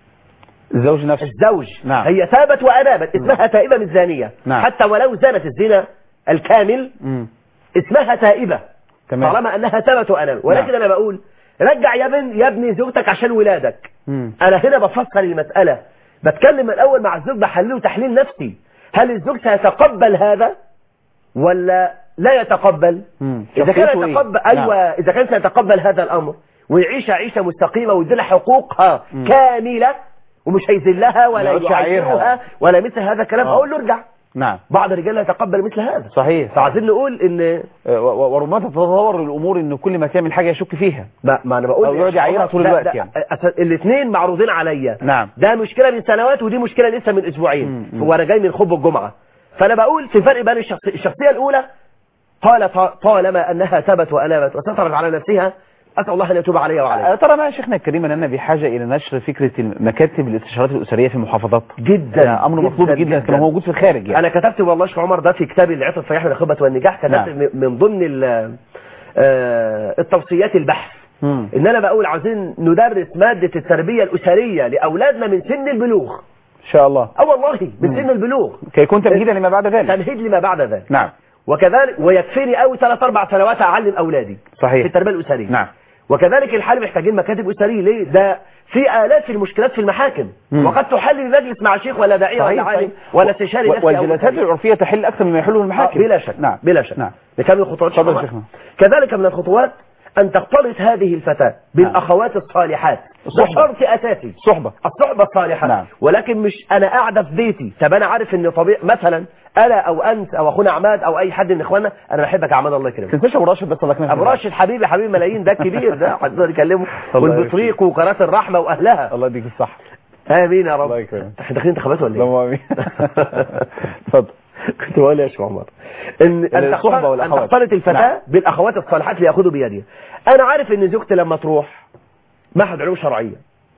الزوج نفسه الزوج نعم. هي تابت وانابت اسمها تائبه مش زانيه نعم. حتى ولو زنت الزنا الكامل مم. اسمها تائبه تمام طالما انها تابت وانابت ولكن نعم. انا بقول رجع يا ابن يا ابني زوجتك عشان ولادك مم. انا هنا بفصل المساله بتكلم الاول مع الزوج بحلله تحليل نفسي هل الزوج سيتقبل هذا ولا لا يتقبل مم. اذا كان شخصيته إيه؟ يتقبل نعم. ايوه اذا كان سيتقبل هذا الامر ويعيش عيشه مستقيمه ويديلها حقوقها مم. كامله ومش هيذلها ولا ما يقعدش يعايرها. يعيرها ولا مثل هذا الكلام آه. اقول له ارجع نعم بعض الرجال لا يتقبل مثل هذا صحيح فعايزين نقول ان آه، و- و- وربما تتطور الامور ان كل ما تعمل حاجه يشك فيها ما, ما انا بقول أو يقعد يعايرها طول ده- الوقت ده- يعني. أصل الاثنين معروضين عليا نعم ده مشكله من سنوات ودي مشكله لسه من اسبوعين مم، مم. وانا جاي من خطبه الجمعه فانا بقول في فرق بين الشخصيه الشخصيه الاولى قال ط- طالما انها تبت وانابت وسترت على نفسها اسال الله ان يتوب علي آه، وعليها ترى ما شيخنا الكريم اننا بحاجه الى نشر فكره مكاتب الاستشارات الاسريه في المحافظات جدا ده امر مطلوب جدا, كما هو موجود في الخارج يعني انا كتبت والله شيخ عمر ده في كتابي العطف الفياح من الخبة والنجاح كتبت نعم. م- من ضمن ال- آه، التوصيات البحث مم. ان انا بقول عاوزين ندرس مادة التربية الاسرية لاولادنا من سن البلوغ ان شاء الله اه والله من مم. سن البلوغ كي يكون تمهيدا لما بعد ذلك تمهيد لما بعد ذلك نعم وكذلك ويكفيني قوي ثلاث اربع سنوات اعلم اولادي صحيح. في التربيه الاسريه نعم وكذلك الحال محتاجين مكاتب اسريه ليه ده في الاف المشكلات في المحاكم مم. وقد تحل بمجلس مع شيخ ولا داعيه ولا صحيح، عالم صحيح. ولا استشاري و- نفسي أو والجلسات أسري. العرفيه تحل اكثر مما يحله آه، المحاكم بلا شك نعم بلا شك نعم نكمل الخطوات اتفضل شيخ شيخنا. كذلك من الخطوات ان تختلط هذه الفتاه بالاخوات الصالحات الصحبة. ده شرط اساسي صحبه الصحبة الصالحة نعم. ولكن مش انا قاعدة في بيتي طب انا عارف ان طبيعي مثلا انا او انت او اخونا عماد او اي حد من اخواننا انا بحبك يا عماد الله ما يكرمك تنساش ابو راشد بس الله يكرمك ابو راشد حبيبي حبيبي ملايين ده كبير ده هنقدر نكلمه الله والبطريق وقناه الرحمه واهلها الله يديك الصحه امين يا رب الله يكرمك. احنا داخلين انتخابات ولا ايه؟ اللهم امين اتفضل كنت بقول يا شيخ عمر ان ان الصحبة تختلط- ان والأخوات. تختلط الفتاه نعم. بالاخوات الصالحات لياخذوا بيدها انا عارف ان زوجتي لما تروح معهد علوم شرعيه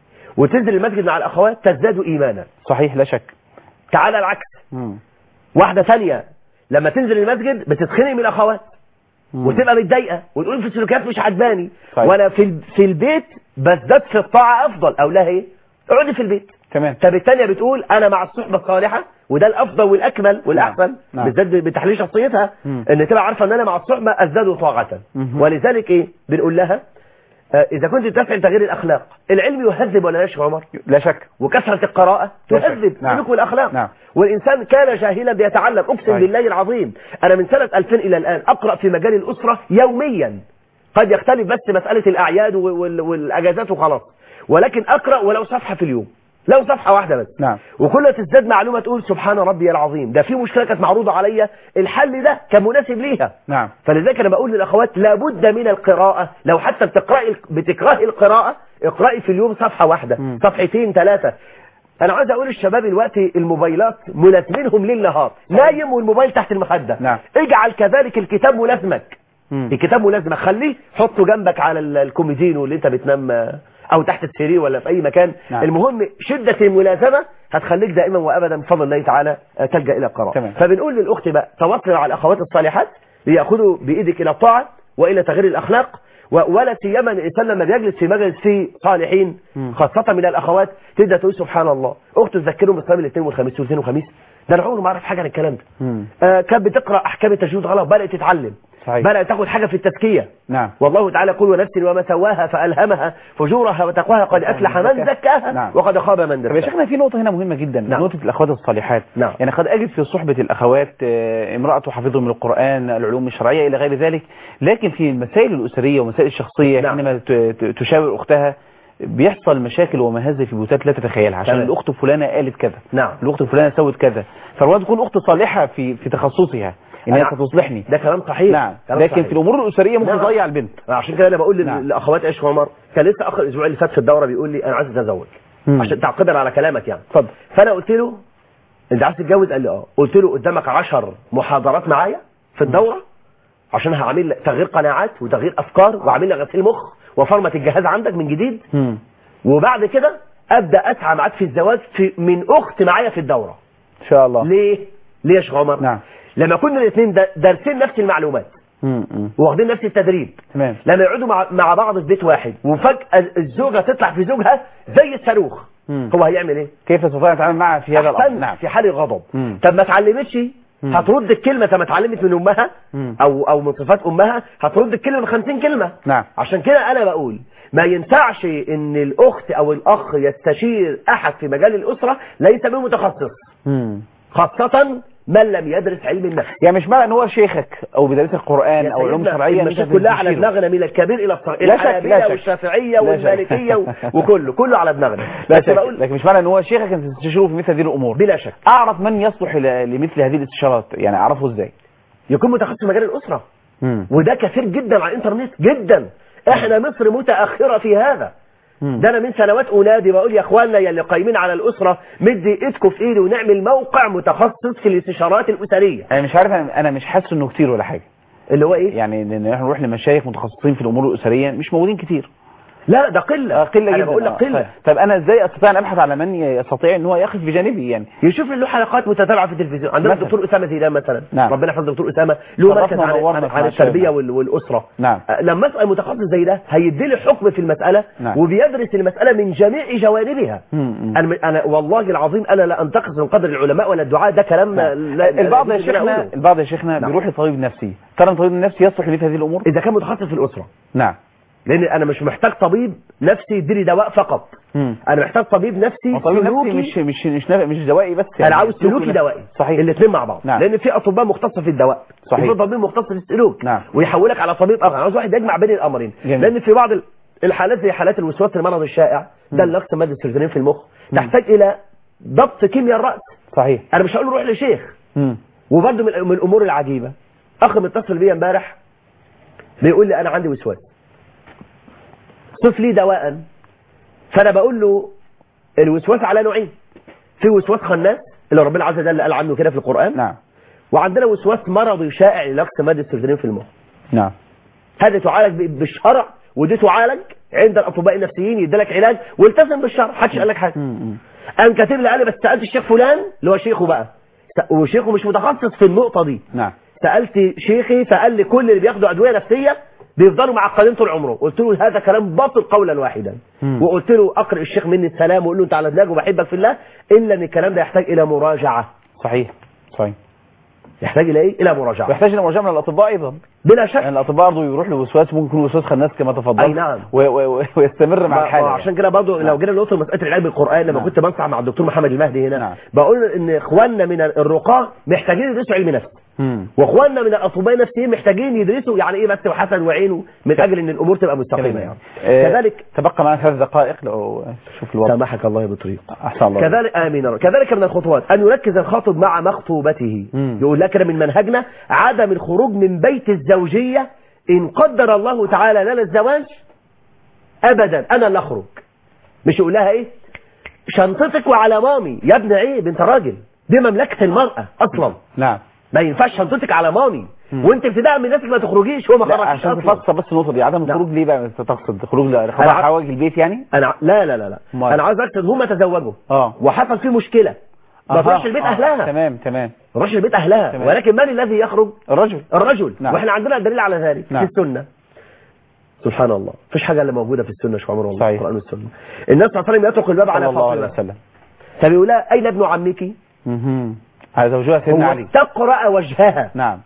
وتنزل المسجد مع الاخوات تزداد ايمانا صحيح لا شك تعالى العكس مم. واحدة ثانية لما تنزل المسجد بتتخنق من الأخوات مم. وتبقى متضايقة وتقول في السلوكيات مش عجباني صحيح. وأنا في ال- في البيت بزداد في الطاعة أفضل أو لها إيه؟ اقعدي في البيت تمام طب الثانية بتقول أنا مع الصحبة الصالحة وده الأفضل والأكمل والأحسن نعم. بالذات بتحليل شخصيتها مم. إن تبقى عارفة إن أنا مع الصحبة أزداد طاعة مهم. ولذلك إيه؟ بنقول لها آه، إذا كنت تسعى تغيير الأخلاق العلم يهذب ولا لا يا شيخ عمر؟ لا شك وكثرة القراءة لا شك. تهذب نعم. السلوك والأخلاق نعم. والإنسان كان جاهلا بيتعلم أقسم صحيح. بالله العظيم أنا من سنة 2000 إلى الآن أقرأ في مجال الأسرة يوميا قد يختلف بس مسألة الأعياد وال- والأجازات وخلاص ولكن أقرأ ولو صفحة في اليوم لو صفحة واحدة بس نعم وكل ما تزداد معلومة تقول سبحان ربي العظيم ده في مشكلة كانت معروضة عليا الحل ده كان مناسب ليها نعم فلذلك انا بقول للاخوات لابد من القراءة لو حتى بتقرأي بتكرهي القراءة اقرأي في اليوم صفحة واحدة مم. صفحتين ثلاثة انا عايز اقول للشباب دلوقتي الموبايلات ملازمينهم ليل نهار نايم والموبايل تحت المخدة نعم. اجعل كذلك الكتاب ملازمك مم. الكتاب ملازمك خليه حطه جنبك على ال- الكوميدينو اللي انت بتنام آه، او تحت السرير ولا في اي مكان نعم. المهم شدة الملازمة هتخليك دائما وابدا بفضل الله تعالى آه، تلجأ الى القراءة تمام. فبنقول للاخت بقى تواصل مع الاخوات الصالحات ليأخذوا بايدك الى الطاعة والى تغيير الاخلاق و- ولا سيما الانسان لما بيجلس في مجلس فيه صالحين مم. خاصة من الاخوات تبدا تقول سبحان الله اخته تذكرهم بالصيام الاثنين والخميس والاثنين والخميس ده انا عمري ما اعرف حاجه عن الكلام ده مم. آه كانت بتقرا احكام التجويد غلط بدات تتعلم صحيح. بدات تاخد حاجه في التزكيه نعم والله تعالى يقول ونفس وما سواها فألهمها فجورها وتقواها قد أفلح من زكاها نعم. وقد خاب من طب يا دساها شيخنا في نقطة هنا مهمة جدا نعم. نقطة الأخوات الصالحات نعم. يعني قد أجد في صحبة الأخوات آه، امرأة حافظة من القرآن العلوم الشرعية إلى غير ذلك لكن في المسائل الأسرية والمسائل الشخصية نعم. حينما ت- ت- تشاور أختها بيحصل مشاكل ومهازل في بيوتات لا تتخيلها عشان تمام. الأخت فلانة قالت كذا نعم الأخت فلانة سوت كذا فالواد تكون أخت صالحة في في تخصصها إن هي نعم. ستصلحني ده كلام صحيح نعم كلام لكن صحيح. في الأمور الأسرية ممكن نعم. تضيع البنت عشان كده انا بقول لل- نعم. للاخوات ايش عمر كان لسه اخر الاسبوع اللي فات في الدوره بيقول لي انا عايز اتزوج مم. عشان تعقيبا على كلامك يعني اتفضل فانا قلت له انت عايز تتجوز قال لي اه قلت له قدامك 10 محاضرات معايا في الدوره عشان هعمل لك تغيير قناعات وتغيير افكار وعامل لك غسيل مخ وفرمة الجهاز عندك من جديد مم. وبعد كده ابدا اسعى معاك في الزواج في من اخت معايا في الدوره ان شاء الله ليه ليه يا شيخ عمر نعم. لما كنا الاثنين دا- دارسين نفس المعلومات مم. مم. واخدين نفس التدريب تمام لما يقعدوا مع, مع بعض في بيت واحد وفجاه الزوجه تطلع في زوجها زي الصاروخ مم. هو هيعمل ايه كيف استطيع ان اتعامل معها في هذا الامر أحسن نعم في حال الغضب مم. طب ما اتعلمتش مم. هترد الكلمه طب ما اتعلمت من امها مم. او او من صفات امها هترد الكلمه من 50 كلمه نعم عشان كده انا بقول ما ينفعش ان الاخت او الاخ يستشير احد في مجال الاسره ليس بمتخصص مم. خاصه من لم يدرس علم النفس يعني مش معنى ان هو شيخك او بيدرس القران يا او علوم سيدنا شرعيه إن أنت المشاكل كلها على تستشيره. دماغنا من الكبير الى الصغير لا شك، لا الحنابلة شك. والشافعيه لا شك. والمالكيه و- وكله كله على دماغنا لا بس شك بقول لكن مش معنى ان هو شيخك انت تستشيره في مثل هذه الامور بلا شك اعرف من يصلح ل- لمثل هذه الاستشارات يعني اعرفه ازاي يكون متخصص في مجال الاسره مم. وده كثير جدا على الانترنت جدا احنا مصر متاخره في هذا مم. ده انا من سنوات انادي بقول يا اخواننا يا اللي قايمين على الاسره مدي ايدكم في ايدي ونعمل موقع متخصص في الاستشارات الاسريه انا مش عارف انا أنا مش حاسس انه كتير ولا حاجه اللي هو ايه يعني ان احنا نروح لمشايخ متخصصين في الامور الاسريه مش موجودين كتير لا ده قله آه، قله انا جدا بقول لك آه. قله طيب. طب انا ازاي استطيع ان ابحث على من يستطيع ان هو يقف بجانبي يعني يشوف له حلقات متتابعه في التلفزيون عندنا مثلا. الدكتور اسامه زيدان مثلا نعم. ربنا يحفظ الدكتور اسامه له شرفنا مركز عن, ونورنا عن, في عن معشرنا. التربيه وال- والاسره نعم. آه، لما اسال متخصص زي ده هيدي لي حكم في المساله نعم. وبيدرس المساله من جميع جوانبها مم، مم. انا انا والله العظيم انا لا انتقص من قدر العلماء ولا الدعاء ده كلام لا- لا- البعض يا يجوز إن أنا شيخنا أقوله. البعض يا شيخنا نعم. بيروح لطبيب نفسي ترى الطبيب النفسي يصلح لمثل هذه الامور اذا كان متخصص في الاسره نعم لان انا مش محتاج طبيب نفسي يديني دواء فقط مم. انا محتاج طبيب نفسي الطبيب سلوكي النفسي مش مش مش نف- مش دوائي بس انا عاوز سلوكي نفسي. دوائي صحيح الاثنين مع بعض نعم. لان في اطباء مختصه في الدواء صحيح. وفي طبيب مختص في السلوك نعم. ويحولك على طبيب اخر أنا عاوز واحد يجمع بين الامرين جميل. لان في بعض ال- الحالات زي حالات الوسواس المرض الشائع ده اللي اقصى ماده السيروتونين في المخ تحتاج الى ضبط كيمياء الراس صحيح انا مش هقول له روح لشيخ مم. وبرده من من الامور العجيبه اخ متصل بيا امبارح بيقول لي انا عندي وسواس صف لي دواء فانا بقول له الوسواس على نوعين في وسواس خناس اللي ربنا عز وجل قال عنه كده في القران نعم وعندنا وسواس مرضي شائع لنقص ماده السيروتونين في المخ نعم هذا تعالج ب- بالشرع ودي تعالج عند الاطباء النفسيين يديلك علاج والتزم بالشرع محدش قال لك حاجه مم. مم. قام كاتب لي قال لي بس سالت الشيخ فلان اللي هو شيخه بقى س- وشيخه مش متخصص في النقطه دي نعم سالت شيخي فقال لي كل اللي بياخدوا ادويه نفسيه بيفضلوا معقدين طول عمرهم قلت له هذا كلام باطل قولا واحدا مم. وقلت له اقرا الشيخ مني السلام وقول له انت على دماغي وبحبك في الله الا ان الكلام ده يحتاج الى مراجعه صحيح صحيح يحتاج الى ايه الى مراجعه ويحتاج الى مراجعه من الاطباء ايضا بلا شك يعني الاطباء برضه يروح لوسواس ممكن يكون وسواس خناس كما تفضل أي نعم. و- و- و- ويستمر مع ما- الحاله ما عشان كده برضه لو جينا نقطه مساله العلم بالقران لما نعم. كنت بنصح مع الدكتور محمد المهدي هنا نعم. بقول ان اخواننا من الرقاه محتاجين يدرسوا علم نفس مم. واخواننا من الاطباء النفسيين محتاجين يدرسوا يعني ايه بس وحسن وعين من اجل ان الامور تبقى مستقيمه يعني آه، كذلك تبقى معنا ثلاث دقائق لو شوف الوضع سامحك الله بطريق احسن الله كذلك امين يا رب. كذلك من الخطوات ان يركز الخاطب مع مخطوبته مم. يقول لك كده من منهجنا عدم الخروج من بيت الزوجيه ان قدر الله تعالى لنا الزواج ابدا انا اللي اخرج مش يقول لها ايه شنطتك وعلى مامي يا ابن عيب انت راجل دي مملكه المراه اصلا نعم ما ينفعش شنطتك على مامي مم. وانت ابتداء من نفسك ما تخرجيش هو ما لا خرجش عشان اصلا تفسر بس النقطه دي عدم نعم. الخروج ليه بقى انت تقصد خروج أنا لقضاء ع- حوائج البيت يعني انا لا لا لا لا أمال. انا عايز اقصد هم تزوجوا اه وحصل فيه مشكله ما أها، تروحش البيت آه، اهلها تمام تمام ما تروحش البيت اهلها تمام. ولكن من الذي يخرج الرجل الرجل نعم. واحنا عندنا دليل على ذلك نعم. في السنه سبحان الله مفيش حاجه الا موجوده في السنه يا شيخ عمر والله صحيح. القران والسنه الناس صلى الله عليه وسلم يطرق الباب على صلى الله عليه فاطمه وسلم فبيقول لها اين ابن عمك مهم. على زوجها سيدنا هو علي تقرا وجهها نعم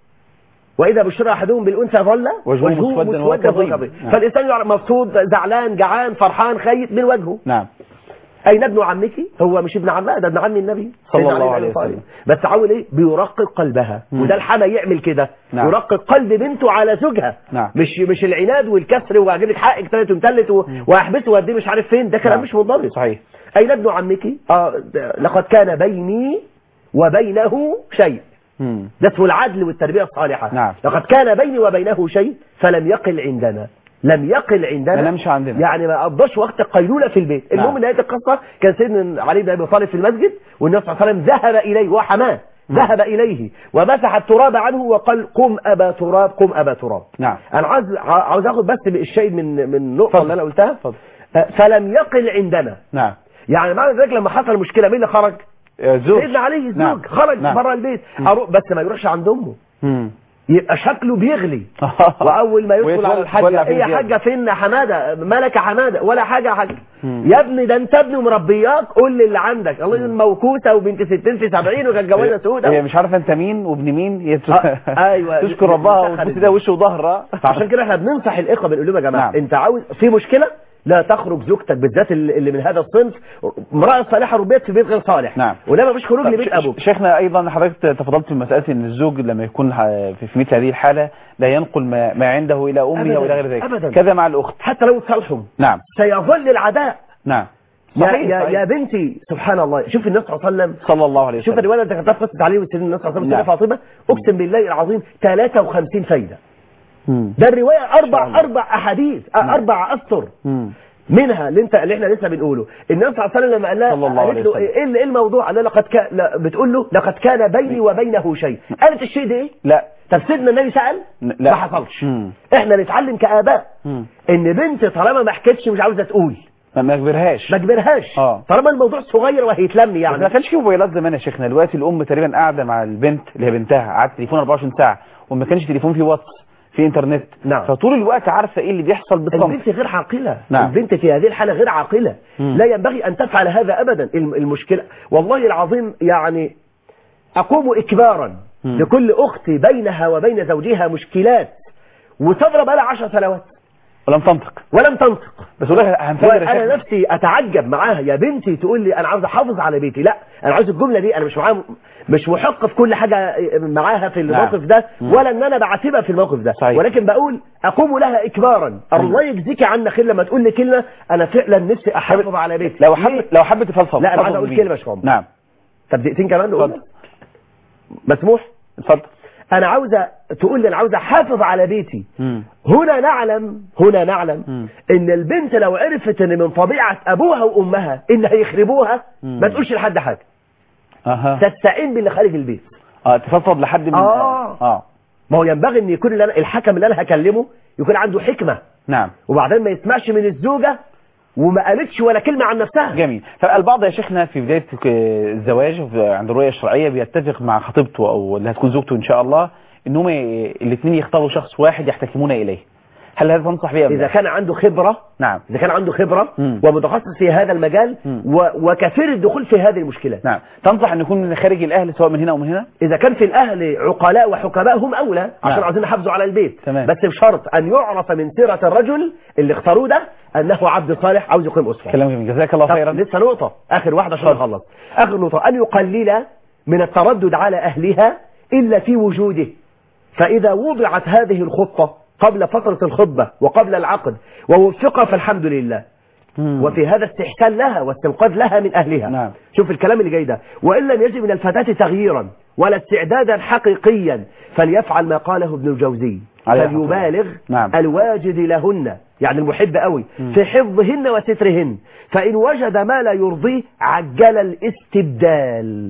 واذا بشر احدهم بالانثى ظل وجهه مسودا وهو مسودا كظيم. وهو كظيم. نعم. فالانسان يعرف مبسوط زعلان جعان فرحان خايف من وجهه نعم اين ابن عمك هو مش ابن عمها ده ابن عم النبي صلى سيدنا الله بن عليه أبي طالب. وسلم. بس عاول ايه بيرقق قلبها مم. وده الحما يعمل كده نعم. يرقق قلب بنته على زوجها نعم. مش مش العناد والكسر واجيب لك حقك تلت ومتلت و- واحبسه واديه مش عارف فين ده كلام نعم. مش منضبط صحيح اين ابن عمك اه ده- لقد كان بيني وبينه شيء مم. ده اسمه العدل والتربيه الصالحه نعم. لقد كان بيني وبينه شيء فلم يقل عندنا لم يقل عندنا ما نامش عندنا. يعني ما قضاش وقت قيلوله في البيت نعم. المهم نهايه القصه كان سيدنا علي بن ابي طالب في المسجد والنبي صلى الله عليه وسلم ذهب اليه وهو حماه ذهب إليه ومسح التراب عنه وقال قم أبا تراب قم أبا تراب نعم أنا عاوز عاوز أخذ بس الشيء من من النقطة اتفضل. اللي أنا قلتها اتفضل. آه، فلم يقل عندنا نعم يعني معنى ذلك لما حصل مشكلة مين اللي خرج؟ آه، زوج سيدنا علي الزوج نعم. خرج نعم. بره البيت أروح بس ما يروحش عند أمه مم. يبقى شكله بيغلي واول ما يدخل ويدخل على الحاجه يولع فيه ايه يا زيادة. حاجه فين يا حماده مالك يا حماده ولا حاجه يا حاجه مم. يا ابني ده انت ابني مربياك قول لي اللي عندك الله يقول موكوسه وبنت 60 في 70 وكانت جوازه هي سودة مش عارفه انت مين وابن مين هي ت- آه، أيوة. تشكر ربها دخلت. وتبص ده وشه وظهرها فعشان كده احنا بننصح الاخوه بنقول لهم يا جماعه نعم. انت عاوز في مشكله لا تخرج زوجتك بالذات اللي اللي من هذا الصنف امراه صالحه ربيت في بيت غير صالح نعم. ولا مفيش خروج طب لبيت ش- ابوك شيخنا ايضا حضرتك تفضلت في مساله ان الزوج لما يكون ح- في في مثل هذه الحاله لا ينقل ما, ما عنده الى امه أبداً، والى غير ذلك أبداً. كذا مع الاخت حتى لو تصالحوا نعم سيظل العداء نعم يا, صحيح يا, صحيح. يا بنتي سبحان الله شوف النبي صلى الله عليه وسلم صلى الله عليه شوف وسلم الروايه اللي كتبتها في قصه علي وسيدنا النبي صلى الله عليه وسلم نعم. فاطمه اقسم بالله العظيم 53 فايده مم. ده الروايه شاء الله. اربع اربع احاديث نعم. اربع اسطر مم. منها اللي انت اللي احنا لسه بنقوله النبي صلى الله عليه وسلم لما قال لها صلى الله قالت عليه له وسلم. ايه اللي- ايه الموضوع قال لها لقد كان لا بتقول له لقد كان بيني وبينه شيء قالت الشيء ده ايه لا طب سيدنا النبي سال ن- لا. ما حصلش مم. احنا نتعلم كاباء مم. ان بنت طالما ما حكتش مش عاوزه تقول ما ما كبرهاش ما تجبرهاش آه. طالما الموضوع صغير وهيتلم بس ما يعني كانش في موبايلات زمان يا شيخنا دلوقتي الام تقريبا قاعده مع البنت اللي هي بنتها قعدت تليفون 24 ساعه وما كانش تليفون فيه واتس في انترنت نعم. فطول الوقت عارفه ايه اللي بيحصل بالصمت البنت غير عاقلة نعم. البنت في هذه الحالة غير عاقلة مم. لا ينبغي أن تفعل هذا أبدا الم- المشكلة والله العظيم يعني أقوم إكبارا مم. لكل أخت بينها وبين زوجها مشكلات وتضرب على عشر سنوات ولم تنطق ولم تنطق بس والله هنفجر يا وانا شيخنا. نفسي اتعجب معاها يا بنتي تقول لي انا عاوز احافظ على بيتي لا انا عاوز الجمله دي انا مش معاها مش محق في كل حاجه معاها في الموقف ده مم. ولا ان انا بعاتبها في الموقف ده صحيح. ولكن بقول اقوم لها اكبارا الله يجزيك عنا خير لما تقول لي كلمه انا فعلا نفسي احافظ على بيتي لو ليه؟ حبت لو حبت تفلسف لا انا عايز تفلسف اقول بمين؟ كلمه يا شباب نعم طب دقيقتين كمان نقول اتفضل. مسموح اتفضل انا عاوزه تقول لي انا عاوزه احافظ على بيتي مم. هنا نعلم هنا نعلم مم. ان البنت لو عرفت ان من طبيعة ابوها وامها ان هيخربوها مم. ما تقولش لحد حاجة اها تستعين باللي خارج البيت اه تفضفض لحد من آه. اه ما هو ينبغي ان يكون اللي أنا الحكم اللي انا هكلمه يكون عنده حكمة نعم وبعدين ما يسمعش من الزوجة وما قالتش ولا كلمة عن نفسها جميل فالبعض يا شيخنا في بداية الزواج وفي- عند الرؤية الشرعية بيتفق مع خطيبته أو اللي هتكون زوجته إن شاء الله إن هم الاثنين يختاروا شخص واحد يحتكمون إليه هل هذا تنصح بيه أم اذا لا؟ كان عنده خبرة نعم اذا كان عنده خبرة مم. ومتخصص في هذا المجال مم. و... وكثير الدخول في هذه المشكلات نعم تنصح أن يكون من خارج الأهل سواء من هنا أو من هنا إذا كان في الأهل عقلاء وحكماء هم أولى عشان نعم. عايزين يحافظوا على البيت تمام. بس بشرط أن يعرف من سيرة الرجل اللي اختاروه ده أنه عبد صالح عاوز يقيم أسرة كلام جميل جزاك الله طب خيرا لسه نقطة آخر واحدة عشان نخلص آخر نقطة أن يقلل من التردد على أهلها إلا في وجوده فإذا وضعت هذه الخطة قبل فترة الخطبة وقبل العقد ووفق فالحمد لله مم. وفي هذا استحسان لها واستنقاذ لها من أهلها نعم. شوف الكلام اللي جاي ده وإن لم يجد من الفتاة تغييرا ولا استعدادا حقيقيا فليفعل ما قاله ابن الجوزي عليه رحمة الله. فليبالغ نعم. الواجد لهن يعني المحب قوي مم. في حفظهن وسترهن فإن وجد ما لا يرضيه عجل الاستبدال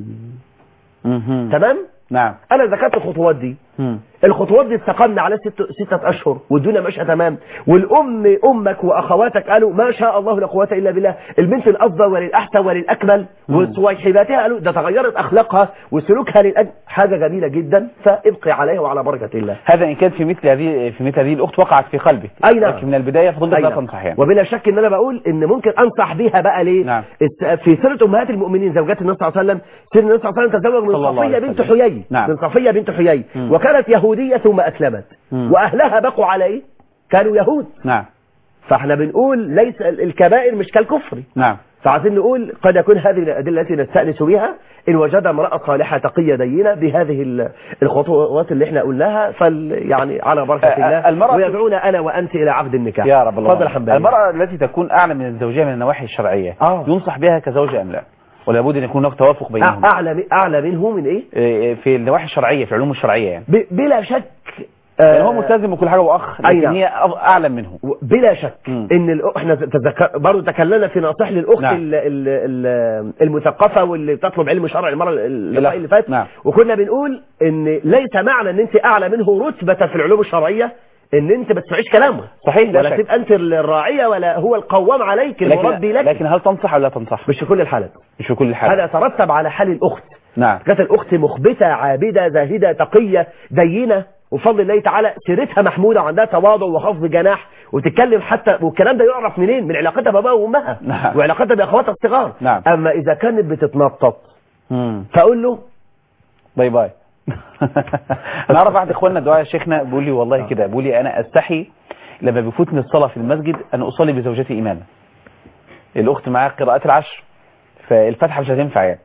مهم. تمام نعم أنا ذكرت الخطوات دي مم. الخطوات دي استقمنا على ست ستة أشهر والدنيا ماشية تمام والأم أمك وأخواتك قالوا ما شاء الله لا قوة إلا بالله البنت الأفضل وللأحسن وللأكمل مم. وصويحباتها قالوا ده تغيرت أخلاقها وسلوكها للأجل حاجة جميلة جدا فابقي عليها وعلى بركة الله هذا إن كان في مثل هذه في مثل هذه الأخت وقعت في قلبك أي نعم. لكن من البداية فضلت أي لا نعم. تنصح يعني وبلا شك ان انا بقول ان ممكن انصح بيها بقى ليه نعم. الس- في سيره امهات المؤمنين زوجات النبي صلى الله عليه وسلم سيدنا النبي صلى الله عليه وسلم تزوج من صلى الله صفيه عليه بنت وسلم. حيي نعم. من صفيه بنت حيي مم. وكانت يهوديه ثم اسلمت مم. واهلها بقوا على ايه كانوا يهود نعم فاحنا بنقول ليس ال- الكبائر مش كالكفر نعم فعايزين نقول قد يكون هذه الادله التي نستانس بها ان وجد امراه صالحه تقيه دينه بهذه ال- الخطوات اللي احنا قلناها فل يعني على بركه آه، الله المرأة- ويدعونا انا وانت الى عقد النكاح يا رب الله تفضل يا حنبال المرأة التي تكون أعلى من الزوجية من النواحي الشرعية آه. ينصح بها كزوجة أم لا ولا بد أن يكون هناك توافق بينهم اعلى اعلى منه من ايه إيه، في النواحي الشرعية في العلوم الشرعية يعني ب- بلا شك يعني هو ملتزم وكل حاجه واخ أي لكن نعم. هي أف- اعلم منه بلا شك مم. ان الأ- احنا تذكر برضه تكلمنا في نصيح للاخت نعم. ال- ال- ال- المثقفه واللي بتطلب علم شرعي المره اللقاء الأخ. اللي فات نعم. وكنا بنقول ان ليس معنى ان انت اعلى منه رتبه في العلوم الشرعيه ان انت ما تسمعيش كلامه صحيح لا ولا شك. تبقى انت الراعيه ولا هو القوام عليك المربي لكن, لك لكن هل تنصح ولا لا تنصح مش في كل الحالات مش في كل الحالات هذا يترتب على حال الاخت نعم كانت الاخت مخبته عابده زاهده تقيه دينه وفضل الله تعالى سيرتها محموده وعندها تواضع وخفض جناح وتتكلم حتى والكلام ده يعرف منين من علاقتها باباها وامها نعم. وعلاقتها باخواتها الصغار نعم. اما اذا كانت بتتنطط مم. فاقول له باي باي انا اعرف واحد اخواننا دعاء شيخنا بيقول لي والله كده بيقول لي انا استحي لما بيفوتني الصلاه في المسجد ان اصلي بزوجتي اماما الاخت معاها قراءات العشر فالفاتحه مش هتنفع يعني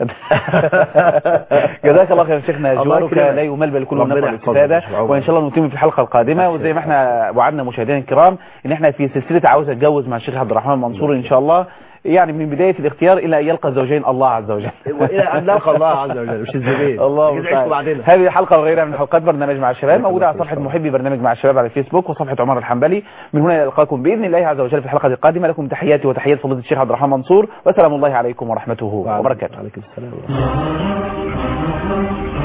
جزاك الله خير يا شيخنا الله جوارك يكرمك. لا يمل بل كل ربنا نفع يحفظك الاستفاده يا شيخ عمر. وان شاء الله نتم في الحلقه القادمه وزي ما احنا وعدنا مشاهدينا الكرام ان احنا في سلسله عاوز اتجوز مع الشيخ عبد الرحمن منصور ان شاء الله يعني من بدايه الاختيار الى ان يلقى زوجين الله عز وجل والى ان نلقى الله عز وجل مش الزبيب الله كده المستعان. عيشوا بعدين هذه حلقة وغيرها من حلقات برنامج مع الشباب الله موجودة على يكرمك صفحة إن شاء محبي برنامج مع الشباب على الفيسبوك وصفحة عمر الحنبلي من هنا نلقاكم بإذن الله عز وجل في الحلقة القادمة لكم تحياتي وتحيات فضيلة الشيخ عبد الرحمن منصور وسلام الله عليكم ورحمته وبركاته عليكم السلام ورحمة الله